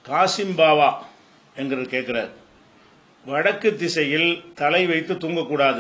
காசிம் பாவா என்கிற கேட்கிறார் வடக்கு திசையில் தலை வைத்து தூங்கக்கூடாது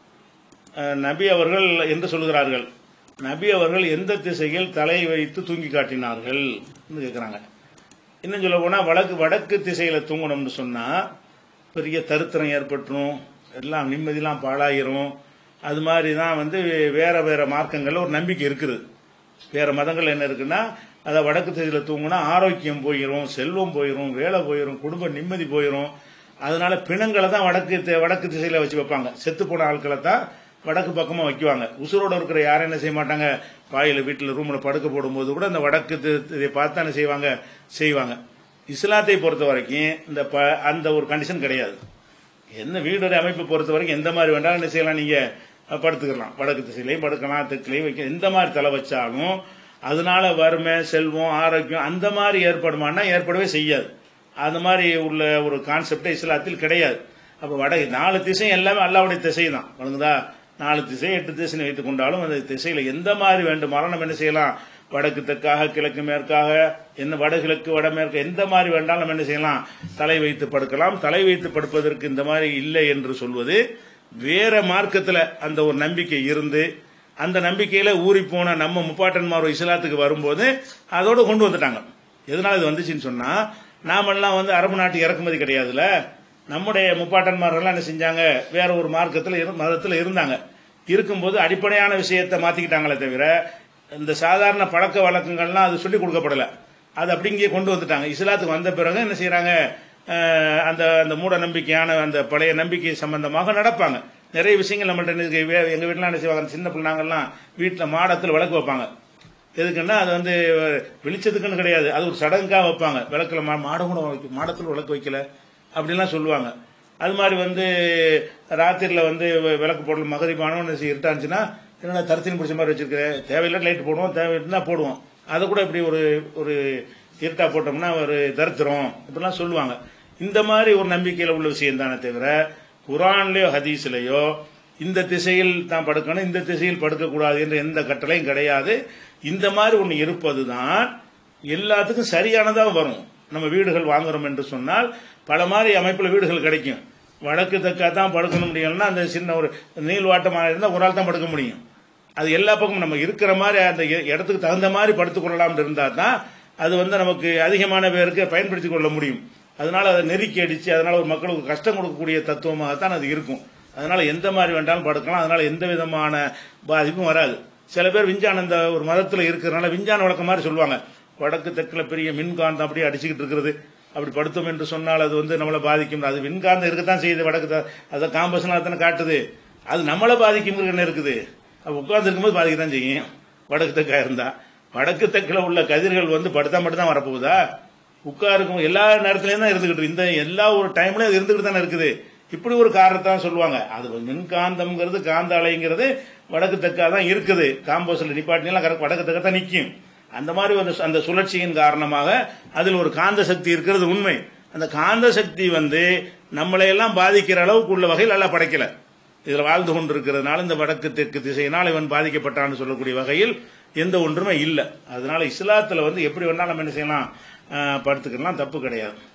அஹ், நபி அவர்கள் என்று சொல்கிறார்கள் நபி அவர்கள் எந்த திசையில் தலை வைத்து தூங்கி காட்டினார்கள் கேட்குறாங்க இன்னும் சொல்ல போனால் வடக்கு வடக்கு திசையில் தூங்கணும்னு சொன்னால் பெரிய தருத்திரம் ஏற்பட்டுரும் எல்லாம் நிம்மதியெல்லாம் பாழாயிரும் அது மாதிரி தான் வந்து வேற வேற மார்க்கங்கள்ல ஒரு நம்பிக்கை இருக்குது வேற மதங்கள் என்ன இருக்குன்னா அதை வடக்கு திசையில் தூங்கினா ஆரோக்கியம் போயிடும் செல்வம் போயிடும் வேலை போயிடும் குடும்ப நிம்மதி போயிடும் அதனால பிணங்களை தான் வடக்கு தி- வடக்கு திசையில வச்சு வைப்பாங்க செத்து போன ஆட்களை தான் வடக்கு பக்கமா வைக்குவாங்க உசுரோட இருக்கிற யாரும் என்ன செய்ய மாட்டாங்க வாயில வீட்டில் ரூம்ல படுக்க போடும்போது கூட அந்த வடக்கு தி- இதை பார்த்து என்ன செய்வாங்க செய்வாங்க இஸ்லாத்தை பொறுத்த வரைக்கும் இந்த ப- அந்த ஒரு கண்டிஷன் கிடையாது என்ன வீடுடைய அமைப்பை பொறுத்த வரைக்கும் எந்த மாதிரி வேண்டாலும் என்ன செய்யலாம் நீங்க அஹ், படுத்துக்கலாம் வடக்கு திசையிலையும் படுக்கலாம் தெற்குலையும் வைக்க எந்த மாதிரி தலை வச்சாலும் அதனால வறுமை செல்வம் ஆரோக்கியம் அந்த மாதிரி ஏற்படுமானா ஏற்படவே செய்யாது அந்த மாதிரி உள்ள ஒரு கான்செப்டே இஸ்லாத்தில் கிடையாது அப்ப வட நாலு திசை எல்லாமே அல்லாவுடைய திசை தான் வணங்குதா நாலு திசை எட்டு திசைன்னு வைத்துக் கொண்டாலும் அந்த திசையில எந்த மாதிரி வேண்டுமானாலும் நம்ம என்ன செய்யலாம் வடக்கு தெற்காக கிழக்கு மேற்காக என்ன வடகிழக்கு வடமேற்கு எந்த மாதிரி வேண்டாலும் நம்ம என்ன செய்யலாம் தலை வைத்து படுக்கலாம் தலை வைத்து படுப்பதற்கு இந்த மாதிரி இல்லை என்று சொல்வது வேற மார்க்கத்துல அந்த ஒரு நம்பிக்கை இருந்து அந்த நம்பிக்கையில ஊறி போன நம்ம முப்பாட்டன்மார் இஸ்லாத்துக்கு வரும்போது அதோட கொண்டு வந்துட்டாங்க எதனால இது வந்துச்சுன்னு சொன்னா நாமெல்லாம் வந்து அரபு நாட்டு இறக்குமதி கிடையாதுல நம்முடைய முப்பாட்டன்மாரெல்லாம் என்ன செஞ்சாங்க வேற ஒரு மார்க்கத்தில் இரு மதத்தில் இருந்தாங்க இருக்கும்போது அடிப்படையான விஷயத்தை மாத்திக்கிட்டாங்களே தவிர இந்த சாதாரண பழக்க வழக்கங்கள்லாம் அது சொல்லிக் கொடுக்கப்படல அது அப்படிங்கே கொண்டு வந்துட்டாங்க இஸ்லாத்துக்கு வந்த பிறகு என்ன செய்யறாங்க அஹ், அந்த அந்த மூட நம்பிக்கையான அந்த பழைய நம்பிக்கை சம்பந்தமாக நடப்பாங்க நிறைய விஷயங்கள் நம்மள்ட்ட என்ன இருக்கு? வே- எங்க வீட்டுல என்ன செய்வாங்க சின்ன பிள்ளைங்கள்லாம் வீட்டில் மாடத்தில் விளக்கு வைப்பாங்க எதுக்குன்னா அது வந்து வெளிச்சத்துக்குன்னு கிடையாது அது ஒரு சடங்காக வைப்பாங்க விளக்குல மா- மாடம் கூட வைக்க மாடத்தில் விளக்கு வைக்கல அப்படிலாம் சொல்லுவாங்க அது மாதிரி வந்து ராத்திரியில் வந்து வி- விளக்கு போடல மகரிபானு இருட்டாச்சுன்னா என்னடா தரத்தின் பிடிச்ச மாதிரி வச்சிருக்க தேவையில்லை லைட் போடுவோம் தேவை இருந்தால் போடுவோம் அதை கூட இப்படி ஒரு ஒரு இருட்டா போட்டோம்னா ஒரு தரித்திரம் இப்படிலாம் சொல்லுவாங்க இந்த மாதிரி ஒரு நம்பிக்கையில் உள்ள விஷயம் தானே தவிர குரான்லயோ ஹதீஸ்லயோ இந்த திசையில் தான் படுக்கணும் இந்த திசையில் படுக்கக்கூடாது என்ற எந்த கட்டளையும் கிடையாது இந்த மாதிரி ஒன்று இருப்பது தான் எல்லாத்துக்கும் சரியானதாக வரும் நம்ம வீடுகள் வாங்குறோம் என்று சொன்னால் பல மாதிரி அமைப்பில் வீடுகள் கிடைக்கும் வடக்கு தெற்கா தான் படுக்க முடியும்னா அந்த சின்ன ஒரு நீள்வாட்டமாக இருந்தால் ஒரு ஆள் தான் படுக்க முடியும் அது எல்லா பக்கமும் நம்ம இருக்கிற மாதிரி அந்த இ- இடத்துக்கு தகுந்த மாதிரி படுத்துக் கொள்ளலாம் இருந்தால் தான் அது வந்து நமக்கு அதிகமான பேருக்கு பயன்படுத்திக் கொள்ள முடியும் அதனால அதை நெருக்கி அடிச்சு அதனால ஒரு மக்களுக்கு கஷ்டம் கொடுக்கக்கூடிய தத்துவமாகத்தான் அது இருக்கும் அதனால எந்த மாதிரி வேண்டாலும் படுக்கலாம் அதனால எந்த விதமான பாதிப்பும் வராது சில பேர் விஞ்ஞான இந்த ஒரு மதத்தில் இருக்கிறதுனால விஞ்ஞான வழக்கம் மாதிரி சொல்லுவாங்க வடக்கு தெற்குல பெரிய மின்காந்தம் அப்படியே அடிச்சுக்கிட்டு இருக்கிறது அப்படி படுத்தோம் என்று சொன்னால் அது வந்து நம்மளை பாதிக்கும் அது மின்காந்தம் இருக்கத்தான் செய்யுது வடக்கு த- அதை காம்பஸ்லாம் தானே காட்டுது அது நம்மளை பாதிக்கும் என்ன இருக்குது அது உட்கார்ந்து இருக்கும்போது பாதிக்கத்தான் செய்யும் வடக்கு தெற்கா இருந்தா வடக்கு தெற்குல உள்ள கதிர்கள் வந்து படுத்தா மட்டும் தான் வரப்போகுதா உட்காருக்கும் எல்லா நேரத்துலயும் தான் இருந்துகிட்டு இருக்கு. இந்த எல்லா ஒரு டைம்லயும் அது இருந்துகிட்டு தானே இருக்குது இப்படி ஒரு காரணத்தான் சொல்லுவாங்க அது மின்காந்தம்ங்கிறது காந்த அலைங்கிறது வடக்கு தெற்கா தான் இருக்குது காம்போஸ்ல நிப்பாட்டினா கரெக்ட் வடக்கு தெற்கா தான் நிற்கும் அந்த மாதிரி ஒரு சு- அந்த சுழற்சியின் காரணமாக அதில் ஒரு காந்த சக்தி இருக்கிறது உண்மை அந்த காந்த சக்தி வந்து நம்மளை எல்லாம் பாதிக்கிற அளவுக்கு உள்ள வகையில் நல்லா படைக்கல இதுல வாழ்ந்து கொண்டிருக்கிறதுனால இந்த வடக்கு தெற்கு திசையினால் இவன் பாதிக்கப்பட்டான்னு சொல்லக்கூடிய வகையில் எந்த ஒன்றுமே இல்லை அதனால இஸ்லாத்துல வந்து எப்படி வேணாலும் நம்ம என்ன செய்யலாம் ஆஹ், படுத்துக்கலாம் தப்பு கிடையாது